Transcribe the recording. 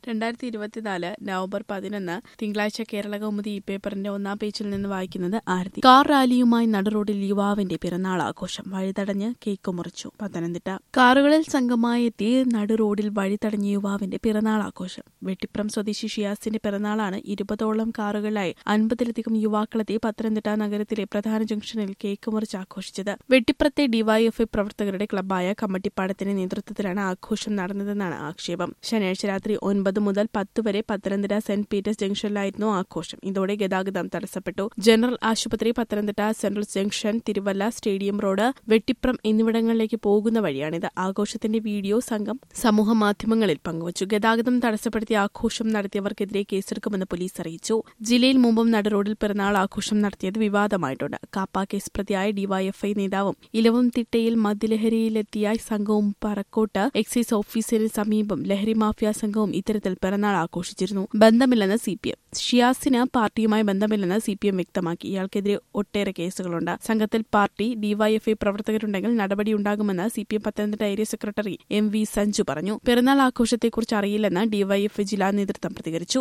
രണ്ടായിരത്തി ഇരുപത്തിനാല് നവംബർ പതിനൊന്ന് തിങ്കളാഴ്ച കേരള കൗമുദി ഈ പേപ്പറിന്റെ ഒന്നാം പേജിൽ നിന്ന് വായിക്കുന്നത് ആരതി കാർ റാലിയുമായി നടുറോഡിൽ യുവാവിന്റെ പിറന്നാൾ ആഘോഷം വഴിതടഞ്ഞ് കേക്ക് മുറിച്ചു പത്തനംതിട്ട കാറുകളിൽ സംഘമായി എത്തി നടുറോഡിൽ വഴിതടഞ്ഞ യുവാവിന്റെ പിറന്നാൾ ആഘോഷം വെട്ടിപ്രം സ്വദേശി ഷിയാസിന്റെ പിറന്നാളാണ് ഇരുപതോളം കാറുകളിലായി അൻപതിലധികം യുവാക്കളെത്തി പത്തനംതിട്ട നഗരത്തിലെ പ്രധാന ജംഗ്ഷനിൽ കേക്ക് മുറിച്ച് ആഘോഷിച്ചത് വെട്ടിപ്രത്തെ ഡിവൈഎഫ്ഐ പ്രവർത്തകരുടെ ക്ലബ്ബായ കമ്മട്ടിപ്പാടത്തിന്റെ നേതൃത്വത്തിലാണ് ആഘോഷം നടന്നതെന്നാണ് ആക്ഷേപം ശനിയാഴ്ച രാത്രി ഒൻപത് മുതൽ പത്ത് വരെ പത്തനംതിട്ട സെന്റ് പീറ്റേഴ്സ് ജംഗ്ഷനിലായിരുന്നു ആഘോഷം ഇതോടെ ഗതാഗതം തടസ്സപ്പെട്ടു ജനറൽ ആശുപത്രി Pathanamthitta central junction Thiruvalla stadium road Vettipram എന്നിവിടങ്ങളിലേക്ക് പോകുന്ന വഴിയാണിത് ആഘോഷത്തിന്റെ വീഡിയോ സംഘം സമൂഹ മാധ്യമങ്ങളിൽ പങ്കുവച്ചു ഗതാഗതം തടസ്സപ്പെടുത്തി ആഘോഷം നടത്തിയവർക്കെതിരെ കേസെടുക്കുമെന്ന് പോലീസ് അറിയിച്ചു ജില്ലയിൽ മുമ്പും നടുറോഡിൽ പിറന്നാൾ ആഘോഷം നടത്തിയത് വിവാദമായിട്ടുണ്ട് കാപ്പ കേസ് പ്രതിയായ ഡിവൈഎഫ്ഐ നേതാവും ഇലവും തിട്ടയിൽ മദ്യലഹരിയിലെത്തിയ സംഘവും പറക്കോട്ട് എക്സൈസ് ഓഫീസിന് സമീപം ലഹരി മാഫിയ സംഘവും ഇത്തരത്തിൽ പിറന്നാൾ ആഘോഷിച്ചിരുന്നു ബന്ധമില്ലെന്ന് സി പി എം ഷിയാസിന് പാർട്ടിയുമായി ബന്ധമില്ലെന്ന് സി പി എം വ്യക്തമാക്കി ഇയാൾക്കെതിരെ ഒട്ടേറെ കേസുകളുണ്ട് സംഘത്തിൽ പാർട്ടി ഡിവൈഎഫ്ഐ പ്രവർത്തകരുണ്ടെങ്കിൽ നടപടിയുണ്ടാകുമെന്ന് C P M Pathanamthitta area secretary M V Sanju പറഞ്ഞു പിറന്നാൾ ആഘോഷത്തെക്കുറിച്ച് അറിയില്ലെന്ന് ഡിവൈഎഫ്ഐ ജില്ലാ നേതൃത്വം പ്രതികരിച്ചു